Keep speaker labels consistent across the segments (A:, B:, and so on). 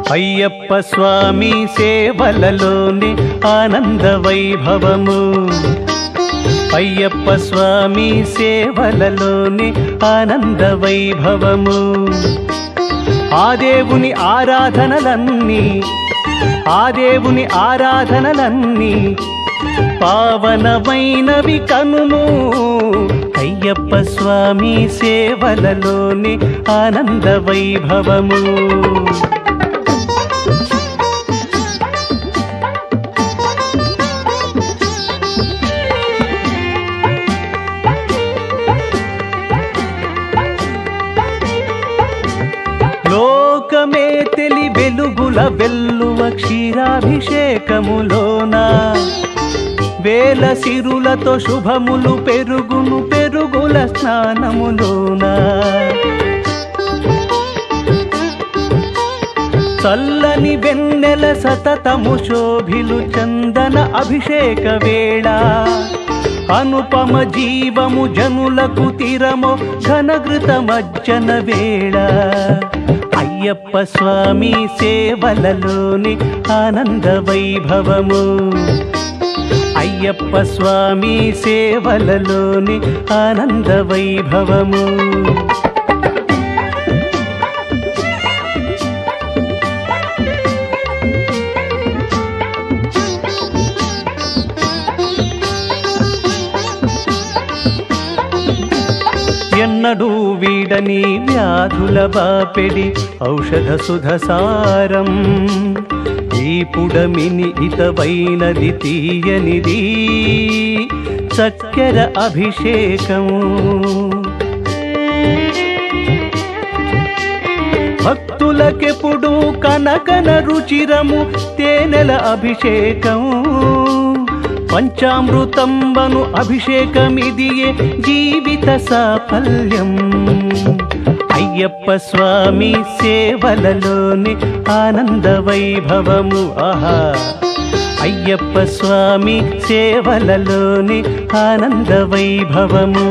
A: అయ్యప్ప స్వామి సేవలలోని ఆనంద వైభవము అయ్యప్ప స్వామి సేవలలోని ఆనంద వైభవము ఆ దేవుని ఆరాధనలన్నీ ఆ దేవుని ఆరాధనలన్నీ పావనమైనవి కనుము అయ్యప్ప స్వామి సేవలలోని ఆనంద వైభవము లోకమే తెలి వెలుగుల వెల్లువ క్షీరాభిషేకములోన వేల సిరులతో శుభములు పెరుగును పెరుగుల స్నానములోన చల్లని వెన్నెల సతతము శోభిలు చందన అభిషేక వేళ అనుపమ జీవము జనులకు తిరము ఘనఘృతమజ్జన వేళ అయ్యప్ప స్వామి సేవలలోని ఆనంద వైభవము అయ్యప్ప స్వామి సేవలలోని ఆనంద వైభవము ఎన్నడూ వీడని వ్యాధుల బాపెడి ఔషధ సుధసారం ఈ పుడమిని ఇతవైనది తీయనిది చక్కెర అభిషేకం భక్తులకెప్పుడు కనకన రుచిరము తేనెల అభిషేకం పంచామృతంబను అభిషేకమిదియే జీవిత సాఫల్యం అయ్యప్ప స్వామి సేవలలోని ఆనంద వైభవము ఆహా అయ్యప్ప స్వామి సేవలలోని ఆనంద వైభవము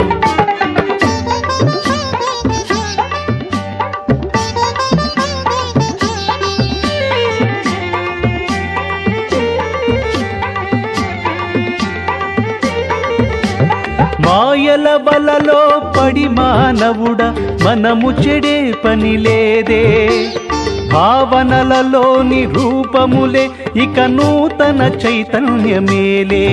A: మాయల బలలో పడి మానవుడ మనము చెడే పని లేదే భావనలలోని రూపములే ఇక నూతన చైతన్యమేలే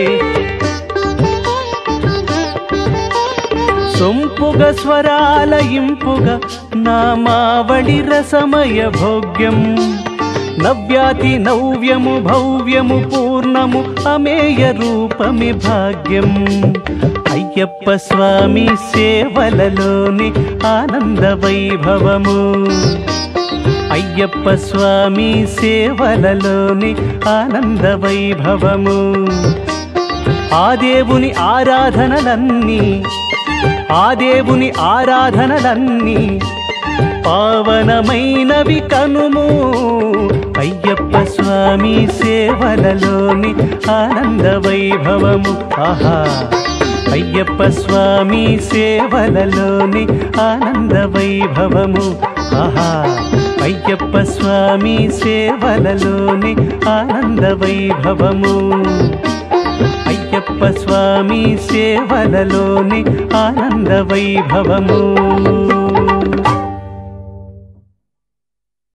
A: సొంపుగ స్వరాల ఇంపుగ నామావళి రసమయ భోగ్యం నవ్యాతి నవ్యము భవ్యము పూర్ణము అమేయ రూపమి భాగ్యం అయ్యప్ప స్వామి సేవలలోని ఆనంద వైభవము అయ్యప్ప స్వామి సేవలలోని ఆనంద వైభవము ఆ దేవుని ఆరాధనలన్నీ ఆ దేవుని ఆరాధనలన్నీ పావనమైనవి కనుము అయ్యప్ప స్వామి సేవలలోని ఆనంద వైభవము ఆహా అయ్యప్ప స్వామి సేవలలోని ఆనంద వైభవము ఆహా అయ్యప్ప స్వామి సేవలలోని ఆనంద వైభవము అయ్యప్ప స్వామి సేవలలోని ఆనంద వైభవము